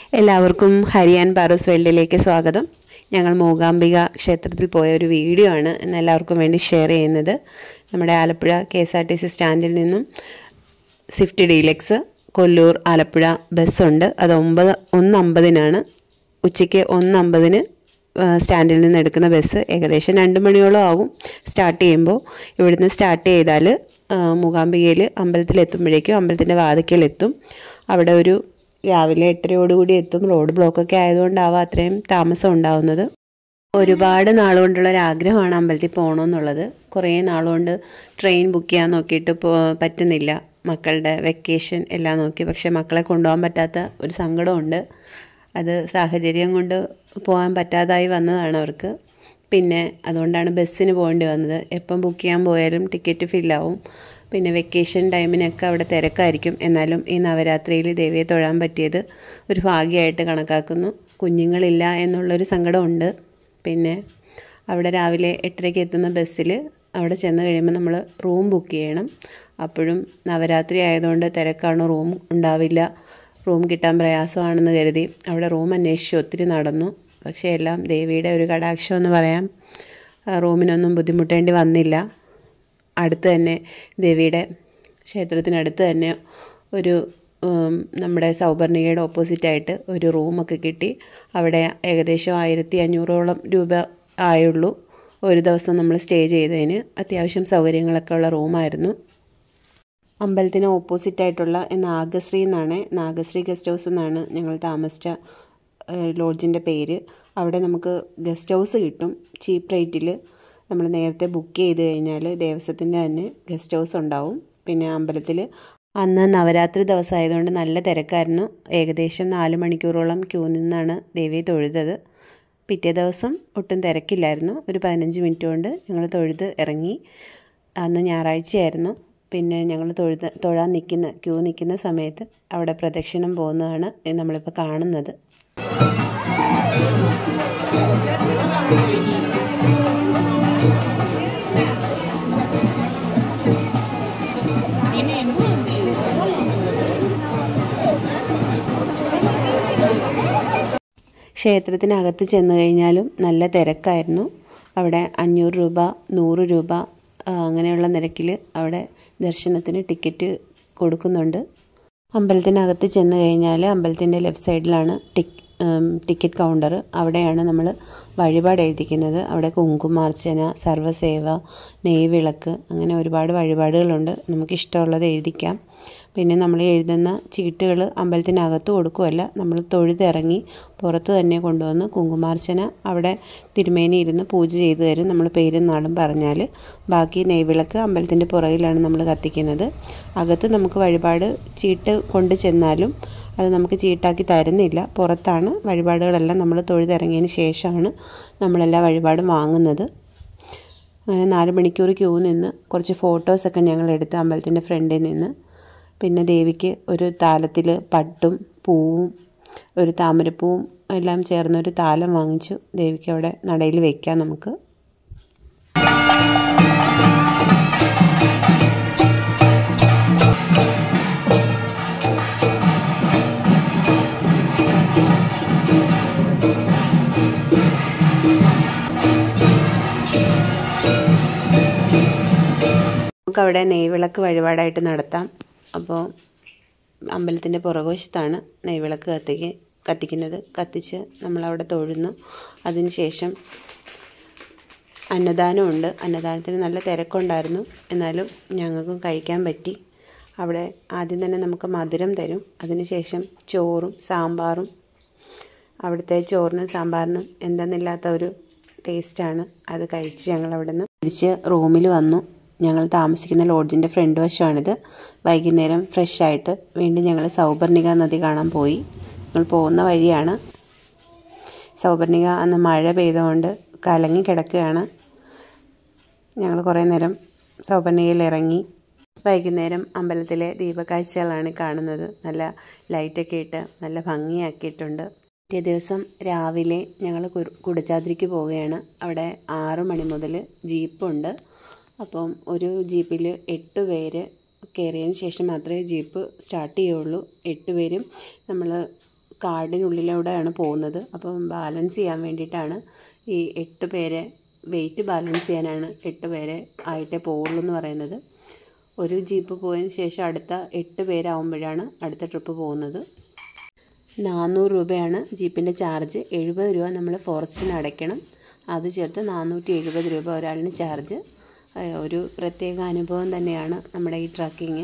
എല്ലാവർക്കും ഹരിയാൻ പാറൂസ് വേൾഡിലേക്ക് സ്വാഗതം ഞങ്ങൾ മൂകാംബിക ക്ഷേത്രത്തിൽ പോയ ഒരു വീഡിയോ ആണ് ഇന്ന് എല്ലാവർക്കും വേണ്ടി ഷെയർ ചെയ്യുന്നത് നമ്മുടെ Alappuzha K S R T C സ്റ്റാൻഡിൽ നിന്നും സ്വിഫ്റ്റ് ഡീലക്സ് കൊല്ലൂർ ആലപ്പുഴ ബസ്സുണ്ട് അത് ഒമ്പത് ഒന്ന് അമ്പതിനാണ് ഉച്ചയ്ക്ക് ഒന്ന് അമ്പതിന് സ്റ്റാൻഡിൽ നിന്ന് എടുക്കുന്ന ബസ് ഏകദേശം രണ്ട് മണിയോളം ആവും സ്റ്റാർട്ട് ചെയ്യുമ്പോൾ ഇവിടുന്ന് സ്റ്റാർട്ട് ചെയ്താൽ മൂകാംബികയിൽ അമ്പലത്തിലെത്തുമ്പോഴേക്കും അമ്പലത്തിൻ്റെ വാതിക്കലെത്തും അവിടെ ഒരു രാവിലെ എട്ടരയോടുകൂടി എത്തും റോഡ് ബ്ലോക്കൊക്കെ ആയതുകൊണ്ടാവാം അത്രയും താമസം ഉണ്ടാവുന്നത് ഒരുപാട് നാളുകൊണ്ടുള്ള ഒരു ആഗ്രഹമാണ് അമ്പലത്തിൽ പോകണമെന്നുള്ളത് കുറേ നാളുകൊണ്ട് ട്രെയിൻ ബുക്ക് ചെയ്യാൻ നോക്കിയിട്ട് പോ പറ്റുന്നില്ല മക്കളുടെ വെക്കേഷൻ എല്ലാം നോക്കി പക്ഷേ മക്കളെ കൊണ്ടുപോകാൻ പറ്റാത്ത ഒരു സങ്കടമുണ്ട് അത് സാഹചര്യം കൊണ്ട് പോകാൻ പറ്റാതായി വന്നതാണ് അവർക്ക് പിന്നെ അതുകൊണ്ടാണ് ബസ്സിന് പോകേണ്ടി വന്നത് എപ്പം ബുക്ക് ചെയ്യാൻ പോയാലും ടിക്കറ്റ് ഫില്ലാവും പിന്നെ വെക്കേഷൻ ടൈമിനൊക്കെ അവിടെ തിരക്കായിരിക്കും എന്നാലും ഈ നവരാത്രിയിൽ ദേവിയെ തൊഴാൻ പറ്റിയത് ഒരു ഭാഗ്യമായിട്ട് കണക്കാക്കുന്നു കുഞ്ഞുങ്ങളില്ല എന്നുള്ളൊരു സങ്കടമുണ്ട് പിന്നെ അവിടെ രാവിലെ എട്ടരയ്ക്ക് എത്തുന്ന ബസ്സിൽ അവിടെ ചെന്ന് കഴിയുമ്പോൾ നമ്മൾ റൂം ബുക്ക് ചെയ്യണം അപ്പോഴും നവരാത്രി ആയതുകൊണ്ട് തിരക്കാണ് റൂം ഉണ്ടാവില്ല റൂം കിട്ടാൻ പ്രയാസമാണെന്ന് കരുതി അവിടെ റൂം അന്വേഷിച്ച് ഒത്തിരി നടന്നു പക്ഷേ എല്ലാം ദേവിയുടെ ഒരു കടാക്ഷം എന്ന് പറയാം റൂമിനൊന്നും ബുദ്ധിമുട്ടേണ്ടി വന്നില്ല അടുത്ത് തന്നെ ദേവിയുടെ ക്ഷേത്രത്തിനടുത്ത് തന്നെ ഒരു നമ്മുടെ സൗപർണികയുടെ ഓപ്പോസിറ്റായിട്ട് ഒരു റൂമൊക്കെ കിട്ടി അവിടെ ഏകദേശം ആയിരത്തി അഞ്ഞൂറോളം രൂപ ആയുള്ളൂ ഒരു ദിവസം നമ്മൾ സ്റ്റേ ചെയ്തതിന് അത്യാവശ്യം സൗകര്യങ്ങളൊക്കെ ഉള്ള റൂമായിരുന്നു അമ്പലത്തിന് ഓപ്പോസിറ്റായിട്ടുള്ള നാഗശ്രീ എന്നാണ് നാഗശ്രീ ഗസ്റ്റ് ഹൗസ് എന്നാണ് ഞങ്ങൾ താമസിച്ച ലോഡ്ജിൻ്റെ പേര് അവിടെ നമുക്ക് ഗസ്റ്റ് ഹൗസ് കിട്ടും ചീപ്പ് റേറ്റിൽ നമ്മൾ നേരത്തെ ബുക്ക് ചെയ്ത് കഴിഞ്ഞാൽ ദേവസ്വത്തിൻ്റെ തന്നെ ഗസ്റ്റ് ഹൗസ് ഉണ്ടാവും പിന്നെ അമ്പലത്തിൽ അന്ന് നവരാത്രി ദിവസം ആയതുകൊണ്ട് നല്ല തിരക്കായിരുന്നു ഏകദേശം നാല് മണിക്കൂറോളം ക്യൂ നിന്നാണ് ദേവിയെ തൊഴുതത് പിറ്റേ ദിവസം ഒട്ടും തിരക്കില്ലായിരുന്നു ഒരു പതിനഞ്ച് മിനിറ്റ് കൊണ്ട് ഞങ്ങൾ തൊഴുത് ഇറങ്ങി അന്ന് ഞായറാഴ്ചയായിരുന്നു പിന്നെ ഞങ്ങൾ തൊഴുത തൊഴാൻ നിൽക്കുന്ന ക്യൂ നിൽക്കുന്ന സമയത്ത് അവിടെ പ്രദക്ഷിണം പോകുന്നതാണ് നമ്മളിപ്പോൾ കാണുന്നത് ക്ഷേത്രത്തിനകത്ത് ചെന്ന് കഴിഞ്ഞാലും നല്ല തിരക്കായിരുന്നു അവിടെ അഞ്ഞൂറ് രൂപ നൂറ് രൂപ അങ്ങനെയുള്ള നിരക്കിൽ അവിടെ ദർശനത്തിന് ടിക്കറ്റ് കൊടുക്കുന്നുണ്ട് അമ്പലത്തിനകത്ത് ചെന്ന് കഴിഞ്ഞാൽ അമ്പലത്തിൻ്റെ ലെഫ്റ്റ് സൈഡിലാണ് ടിക് ടിക്കറ്റ് കൗണ്ടർ അവിടെയാണ് നമ്മൾ വഴിപാട് എഴുതിക്കുന്നത് അവിടെ കുങ്കുമാർച്ചന സർവ്വസേവ നെയ്വിളക്ക് അങ്ങനെ ഒരുപാട് വഴിപാടുകളുണ്ട് നമുക്ക് ഇഷ്ടമുള്ളത് എഴുതിക്കാം പിന്നെ നമ്മൾ എഴുതുന്ന ചീട്ടുകൾ അമ്പലത്തിനകത്ത് കൊടുക്കുകയല്ല നമ്മൾ തൊഴുതിറങ്ങി പുറത്ത് തന്നെ കൊണ്ടുവന്ന് കുങ്കുമാർച്ചന അവിടെ തിരുമേനി ഇരുന്ന് പൂജ ചെയ്തു തരും നമ്മൾ പേരും നാളും പറഞ്ഞാൽ ബാക്കി നെയ്വിളക്ക് അമ്പലത്തിൻ്റെ പുറകിലാണ് നമ്മൾ കത്തിക്കുന്നത് അകത്ത് നമുക്ക് വഴിപാട് ചീട്ട് കൊണ്ട് ചെന്നാലും അത് നമുക്ക് ചീട്ടാക്കി തരുന്നില്ല പുറത്താണ് വഴിപാടുകളെല്ലാം നമ്മൾ തൊഴുതിറങ്ങിയതിന് ശേഷമാണ് നമ്മളെല്ലാ വഴിപാടും വാങ്ങുന്നത് അങ്ങനെ നാല് മണിക്കൂർ ക്യൂ നിന്ന് കുറച്ച് ഫോട്ടോസൊക്കെ ഞങ്ങൾ എടുത്ത് അമ്പലത്തിൻ്റെ ഫ്രണ്ടിൽ നിന്ന് പിന്നെ ദേവിക്ക് ഒരു താലത്തിൽ പട്ടും പൂവും ഒരു താമരപ്പൂവും എല്ലാം ചേർന്ന ഒരു താലം വാങ്ങിച്ചു ദേവിക്ക് അവിടെ നടയിൽ വയ്ക്കാം നമുക്ക് നമുക്കവിടെ നെയ്വിളക്ക് വഴിപാടായിട്ട് നടത്താം അപ്പോൾ അമ്പലത്തിൻ്റെ പുറകുവശത്താണ് നെയ്വിളക്ക് കത്തിക്ക് കത്തിക്കുന്നത് കത്തിച്ച് നമ്മളവിടെ തൊഴുന്നു അതിനുശേഷം അന്നദാനമുണ്ട് അന്നദാനത്തിന് നല്ല തിരക്കുണ്ടായിരുന്നു എന്നാലും ഞങ്ങൾക്കും കഴിക്കാൻ പറ്റി അവിടെ ആദ്യം തന്നെ നമുക്ക് മധുരം തരും അതിനുശേഷം ചോറും സാമ്പാറും അവിടുത്തെ ചോറിനും സാമ്പാറിനും എന്തെന്നില്ലാത്ത ഒരു ടേസ്റ്റാണ് അത് കഴിച്ച് ഞങ്ങൾ അവിടെ നിന്ന് തിരിച്ച് റൂമിൽ വന്നു ഞങ്ങൾ താമസിക്കുന്ന ലോഡ്ജിൻ്റെ ഫ്രണ്ട് വശമാണിത് വൈകുന്നേരം ഫ്രഷ് ആയിട്ട് വീണ്ടും ഞങ്ങൾ സൗപർണിക നദി കാണാൻ പോയി ഞങ്ങൾ പോകുന്ന വഴിയാണ് സൗപർണിക അന്ന് മഴ പെയ്തുകൊണ്ട് കലങ്ങി കിടക്കുകയാണ് ഞങ്ങൾ കുറേ നേരം സൗപർണികയിൽ ഇറങ്ങി വൈകുന്നേരം അമ്പലത്തിലെ ദീപകാഴ്ചകളാണ് കാണുന്നത് നല്ല ലൈറ്റൊക്കെ ഇട്ട് നല്ല ഭംഗിയാക്കിയിട്ടുണ്ട് പിറ്റേ ദിവസം രാവിലെ ഞങ്ങൾ കുടജാദ്രിക്ക് പോവുകയാണ് അവിടെ ആറു മണി മുതൽ ജീപ്പുണ്ട് അപ്പം ഒരു ജീപ്പിൽ എട്ട് പേര് കയറിയതിന് ശേഷം മാത്രമേ ജീപ്പ് സ്റ്റാർട്ട് ചെയ്യുള്ളൂ എട്ട് പേരും നമ്മൾ കാടിനുള്ളിലൂടെയാണ് പോകുന്നത് അപ്പം ബാലൻസ് ചെയ്യാൻ വേണ്ടിയിട്ടാണ് ഈ എട്ട് പേരെ വെയിറ്റ് ബാലൻസ് ചെയ്യാനാണ് എട്ട് പേരെ ആയിട്ടേ പോവുള്ളൂ എന്ന് പറയുന്നത് ഒരു ജീപ്പ് പോയതിന് ശേഷം അടുത്ത എട്ട് പേരാകുമ്പോഴാണ് അടുത്ത ട്രിപ്പ് പോകുന്നത് നാനൂറ് രൂപയാണ് ജീപ്പിൻ്റെ ചാർജ് എഴുപത് രൂപ നമ്മൾ ഫോറസ്റ്റിന് അടയ്ക്കണം അത് ചേർത്ത് നാനൂറ്റി എഴുപത് രൂപ ഒരാളിന് ചാർജ് ഏഹ് ഒരു പ്രത്യേക അനുഭവം തന്നെയാണ് നമ്മുടെ ഈ ട്രക്കിങ്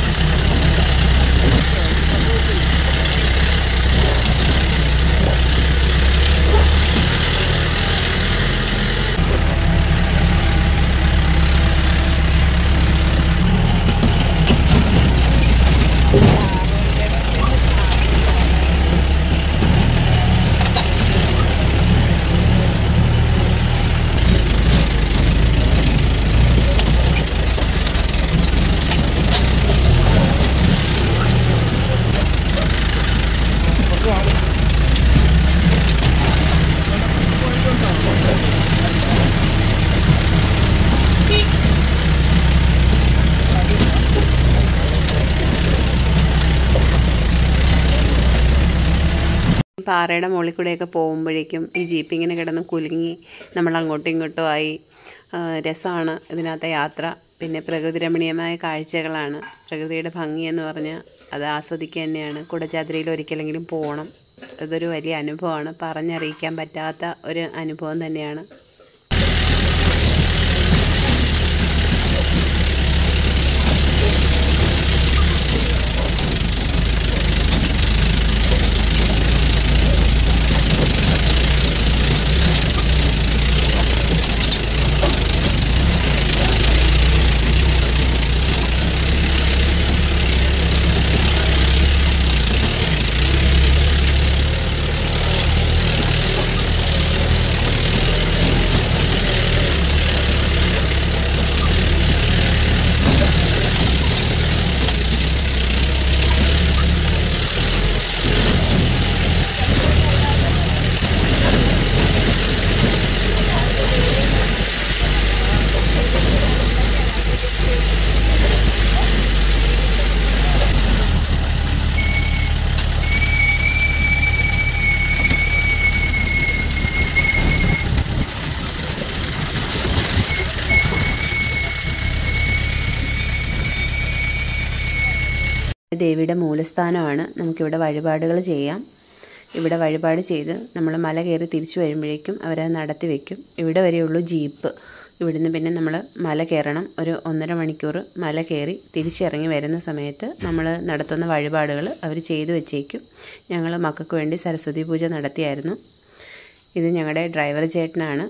പാറയുടെ മുകളിൽ കൂടെയൊക്കെ പോകുമ്പോഴേക്കും ഈ ജീപ്പ് ഇങ്ങനെ കിടന്ന് കുലുങ്ങി നമ്മൾ അങ്ങോട്ടും ഇങ്ങോട്ടും ആയി ആ, രസമാണ് ഇതിനകത്തെ യാത്ര പിന്നെ പ്രകൃതി രമണീയമായ കാഴ്ചകളാണ് പ്രകൃതിയുടെ ഭംഗി എന്ന് പറഞ്ഞാൽ അത് ആസ്വദിക്കുക തന്നെയാണ് കുടജാദ്രിയിൽ ഒരിക്കലെങ്കിലും പോകണം ഇതൊരു വലിയ അനുഭവമാണ് പറഞ്ഞറിയിക്കാൻ പറ്റാത്ത ഒരു അനുഭവം തന്നെയാണ് ദേവിയുടെ മൂലസ്ഥാനമാണ് നമുക്കിവിടെ വഴിപാടുകൾ ചെയ്യാം ഇവിടെ വഴിപാട് ചെയ്ത് നമ്മൾ മല കയറി തിരിച്ചു വരുമ്പോഴേക്കും അവരത് നടത്തി വയ്ക്കും ഇവിടെ വരെയുള്ളൂ ജീപ്പ് ഇവിടുന്ന് പിന്നെ നമ്മൾ മല കയറണം ഒരു ഒന്നര മണിക്കൂർ മല കയറി തിരിച്ചിറങ്ങി വരുന്ന സമയത്ത് നമ്മൾ നടത്തുന്ന വഴിപാടുകൾ അവർ ചെയ്തു വെച്ചേക്കും ഞങ്ങൾ മക്കൾക്ക് വേണ്ടി സരസ്വതി പൂജ നടത്തിയായിരുന്നു ഇത് ഞങ്ങളുടെ ഡ്രൈവർ ചേട്ടനാണ്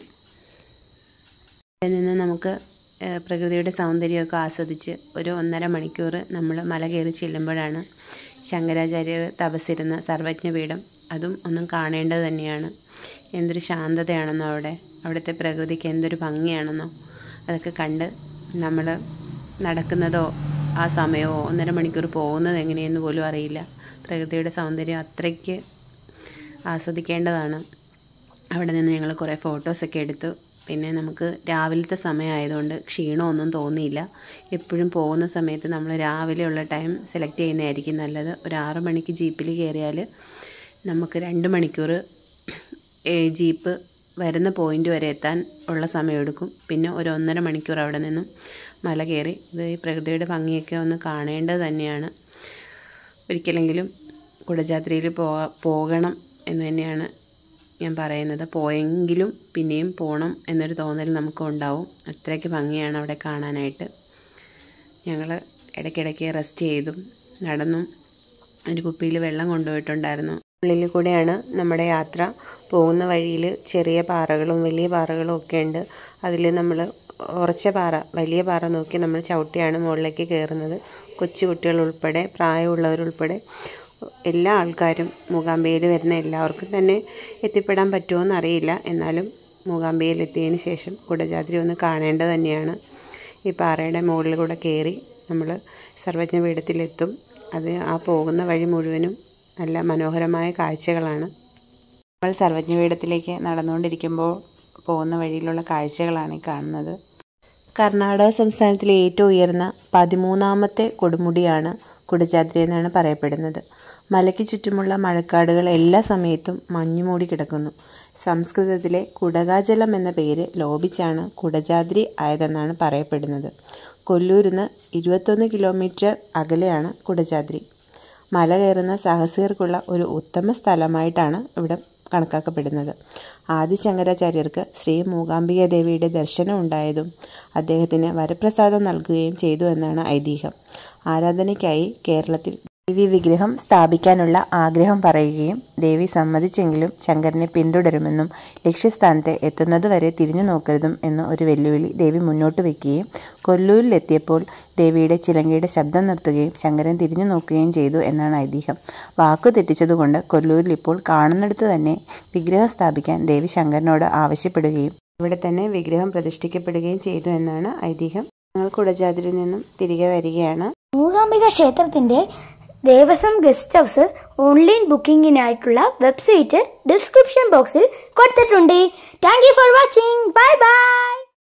ഇവിടെ നിന്ന് നമുക്ക് ഏഹ്, പ്രകൃതിയുടെ സൗന്ദര്യമൊക്കെ ആസ്വദിച്ച് ഒരു ഒന്നര മണിക്കൂർ നമ്മൾ മല കയറി ചെല്ലുമ്പോഴാണ് ശങ്കരാചാര്യർ തപസ്സിരുന്ന സർവജ്ഞപീഠം അതും ഒന്നും കാണേണ്ടത് തന്നെയാണ് എന്തൊരു ശാന്തതയാണെന്നോ അവിടെ അവിടുത്തെ പ്രകൃതിക്ക് എന്തൊരു ഭംഗിയാണെന്നോ അതൊക്കെ കണ്ട് നമ്മൾ നടക്കുന്നതോ ആ സമയമോ ഒന്നര മണിക്കൂർ പോകുന്നത് എങ്ങനെയെന്ന് പോലും അറിയില്ല പ്രകൃതിയുടെ സൗന്ദര്യം അത്രയ്ക്ക് ആസ്വദിക്കേണ്ടതാണ് അവിടെ നിന്ന് ഞങ്ങൾ കുറേ ഫോട്ടോസൊക്കെ എടുത്തു പിന്നെ നമുക്ക് രാവിലത്തെ സമയമായതുകൊണ്ട് ക്ഷീണമൊന്നും തോന്നിയില്ല എപ്പോഴും പോകുന്ന സമയത്ത് നമ്മൾ രാവിലെയുള്ള ടൈം സെലക്ട് ചെയ്യുന്നതായിരിക്കും നല്ലത് ഒരു ആറ് മണിക്ക് ജീപ്പിൽ കയറിയാൽ നമുക്ക് രണ്ട് മണിക്കൂർ ഏ, ജീപ്പ് വരുന്ന പോയിന്റ് വരെ എത്താൻ ഉള്ള സമയമെടുക്കും പിന്നെ ഒരു ഒന്നര മണിക്കൂർ അവിടെ നിന്നും മല കയറി ഇത് ഈ പ്രകൃതിയുടെ ഭംഗിയൊക്കെ ഒന്ന് കാണേണ്ടത് തന്നെയാണ് ഒരിക്കലെങ്കിലും കുടജാത്രിയിൽ പോകാ പോകണം എന്ന് തന്നെയാണ് ഞാൻ പറയുന്നത് പോയെങ്കിലും പിന്നെയും പോകണം എന്നൊരു തോന്നൽ നമുക്ക് ഉണ്ടാവും അത്രയ്ക്ക് ഭംഗിയാണ് അവിടെ കാണാനായിട്ട് ഞങ്ങൾ ഇടയ്ക്കിടയ്ക്ക് റെസ്റ്റ് ചെയ്തും നടന്നും ഒരു കുപ്പിയിൽ വെള്ളം കൊണ്ടുപോയിട്ടുണ്ടായിരുന്നു ഉള്ളിൽ കൂടെയാണ് നമ്മുടെ യാത്ര പോകുന്ന വഴിയിൽ ചെറിയ പാറകളും വലിയ പാറകളും ഒക്കെ ഉണ്ട് അതിൽ നമ്മൾ ഉറച്ച പാറ വലിയ പാറ നോക്കി നമ്മൾ ചവിട്ടിയാണ് മുകളിലേക്ക് കയറുന്നത് കൊച്ചു കുട്ടികൾ ഉൾപ്പെടെ പ്രായമുള്ളവരുൾപ്പെടെ എല്ലാ ആൾക്കാരും മൂകാംബികയിൽ വരുന്ന എല്ലാവർക്കും തന്നെ എത്തിപ്പെടാൻ പറ്റുമോ അറിയില്ല എന്നാലും മൂകാംബികയിൽ എത്തിയതിന് ശേഷം കുടജാദ്രി ഒന്ന് കാണേണ്ടത് തന്നെയാണ് ഈ പാറയുടെ മുകളിൽ കൂടെ കയറി നമ്മൾ സർവജ്ഞ പീഠത്തിലെത്തും അത് ആ പോകുന്ന വഴി മുഴുവനും നല്ല മനോഹരമായ കാഴ്ചകളാണ് നമ്മൾ സർവജ്ഞ പീഠത്തിലേക്ക് നടന്നുകൊണ്ടിരിക്കുമ്പോൾ പോകുന്ന വഴിയിലുള്ള കാഴ്ചകളാണ് ഈ കാണുന്നത് കർണാടക സംസ്ഥാനത്തിലെ ഏറ്റവും ഉയർന്ന പതിമൂന്നാമത്തെ കൊടുമുടിയാണ് കുടജാദ്രി എന്നാണ് പറയപ്പെടുന്നത് മലയ്ക്ക് ചുറ്റുമുള്ള മഴക്കാടുകൾ എല്ലാ സമയത്തും മഞ്ഞുമൂടി കിടക്കുന്നു സംസ്കൃതത്തിലെ കുടകാജലം എന്ന പേര് ലോപിച്ചാണ് കുടജാദ്രി ആയതെന്നാണ് പറയപ്പെടുന്നത് കൊല്ലൂരിന്ന് ഇരുപത്തൊന്ന് കിലോമീറ്റർ അകലെയാണ് കുടജാദ്രി മല കയറുന്ന സാഹസികർക്കുള്ള ഒരു ഉത്തമ സ്ഥലമായിട്ടാണ് ഇവിടെ കണക്കാക്കപ്പെടുന്നത് ആദിശങ്കരാചാര്യർക്ക് ശ്രീ മൂകാംബിക ദേവിയുടെ ദർശനം ഉണ്ടായതും അദ്ദേഹത്തിന് വരപ്രസാദം നൽകുകയും ചെയ്തു എന്നാണ് ഐതിഹ്യം ആരാധനയ്ക്കായി കേരളത്തിൽ ദേവി വിഗ്രഹം സ്ഥാപിക്കാനുള്ള ആഗ്രഹം പറയുകയും ദേവി സമ്മതിച്ചെങ്കിലും ശങ്കരനെ പിന്തുടരുമെന്നും ലക്ഷ്യസ്ഥാനത്ത് എത്തുന്നതുവരെ തിരിഞ്ഞു നോക്കരുതും എന്ന ഒരു വെല്ലുവിളി ദേവി മുന്നോട്ട് വയ്ക്കുകയും കൊല്ലൂരിലെത്തിയപ്പോൾ ദേവിയുടെ ചിലങ്കയുടെ ശബ്ദം നിർത്തുകയും ശങ്കരൻ തിരിഞ്ഞു നോക്കുകയും ചെയ്തു എന്നാണ് ഐതിഹ്യം വാക്കു തെറ്റിച്ചതുകൊണ്ട് കൊല്ലൂരിൽ ഇപ്പോൾ കാണുന്നിടത്ത് തന്നെ വിഗ്രഹം സ്ഥാപിക്കാൻ ദേവി ശങ്കരനോട് ആവശ്യപ്പെടുകയും ഇവിടെ തന്നെ വിഗ്രഹം പ്രതിഷ്ഠിക്കപ്പെടുകയും ചെയ്തു എന്നാണ് ഐതിഹ്യം ഞങ്ങൾ കുടജാതിരിൽ നിന്നും തിരികെ വരികയാണ് മൂകാംബിക ക്ഷേത്രത്തിന്റെ ദേവസ്വം ഗസ്റ്റ് ഹൗസ് ഓൺലൈൻ ബുക്കിംഗിനായിട്ടുള്ള വെബ്സൈറ്റ് ഡിസ്ക്രിപ്ഷൻ ബോക്സിൽ കൊടുത്തിട്ടുണ്ട് thank you for watching bye by